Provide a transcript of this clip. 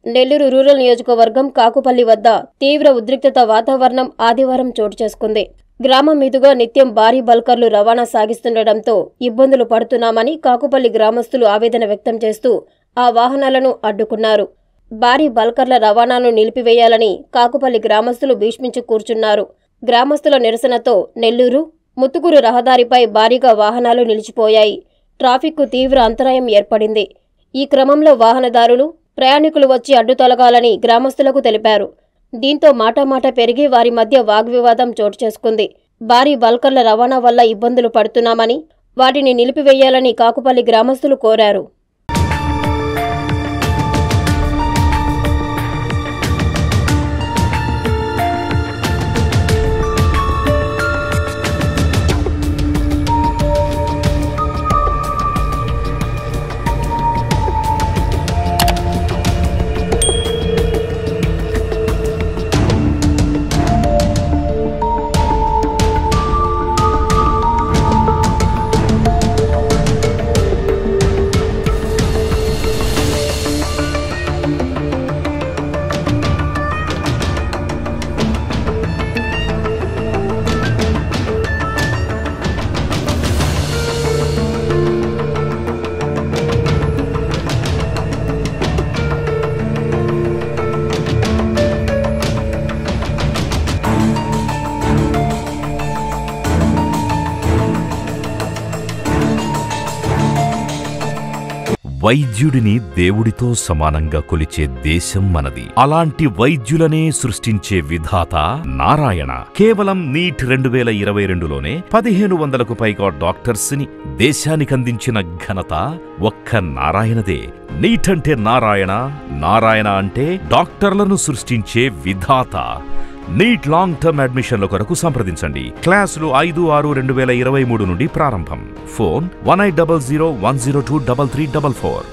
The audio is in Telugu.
నెల్లూరు రూరల్ నియోజకవర్గం కాకుపల్లి వద్ద తీవ్ర ఉద్రిక్తత వాతావరణం ఆదివారం చోటు చేసుకుంది గ్రామం మీదుగా నిత్యం భారీ బల్కర్లు రవాణా సాగిస్తుండటంతో ఇబ్బందులు పడుతున్నామని కాకుపల్లి గ్రామస్తులు ఆవేదన వ్యక్తం చేస్తూ ఆ వాహనాలను అడ్డుకున్నారు భారీ బల్కర్ల రవాణాను నిలిపివేయాలని కాకుపల్లి గ్రామస్తులు భీష్మించి కూర్చున్నారు గ్రామస్తుల నిరసనతో నెల్లూరు ముత్తుకూరు రహదారిపై భారీగా వాహనాలు నిలిచిపోయాయి ట్రాఫిక్కు తీవ్ర అంతరాయం ఏర్పడింది ఈ క్రమంలో వాహనదారులు ప్రయాణికులు వచ్చి అడ్డు తొలగాలని గ్రామస్తులకు తెలిపారు దీంతో మాటామాట పెరిగి వారి మధ్య వాగ్వివాదం చోటు చేసుకుంది భారీ బల్కర్ల రవాణా వల్ల ఇబ్బందులు పడుతున్నామని వాటిని నిలిపివేయాలని కాకుపల్లి గ్రామస్తులు కోరారు వైద్యుడిని దేవుడితో సమానంగా కొలిచే దేశం మనది అలాంటి వైద్యులనే సృష్టించే విధాత నారాయణ కేవలం నీట్ రెండు వేల ఇరవై రెండులోనే పదిహేను వందలకు పైగా డాక్టర్స్ ని దేశానికి అందించిన ఘనత ఒక్క నారాయణదే నీట్ అంటే నారాయణ నారాయణ అంటే డాక్టర్లను సృష్టించే విధాత నీట్ లాంగ్ టర్మ్ అడ్మిషన్ల కొరకు సంప్రదించండి క్లాసులు ఐదు ఆరు రెండు వేల ఇరవై మూడు నుండి ప్రారంభం phone one eight double zero one zero two double three double four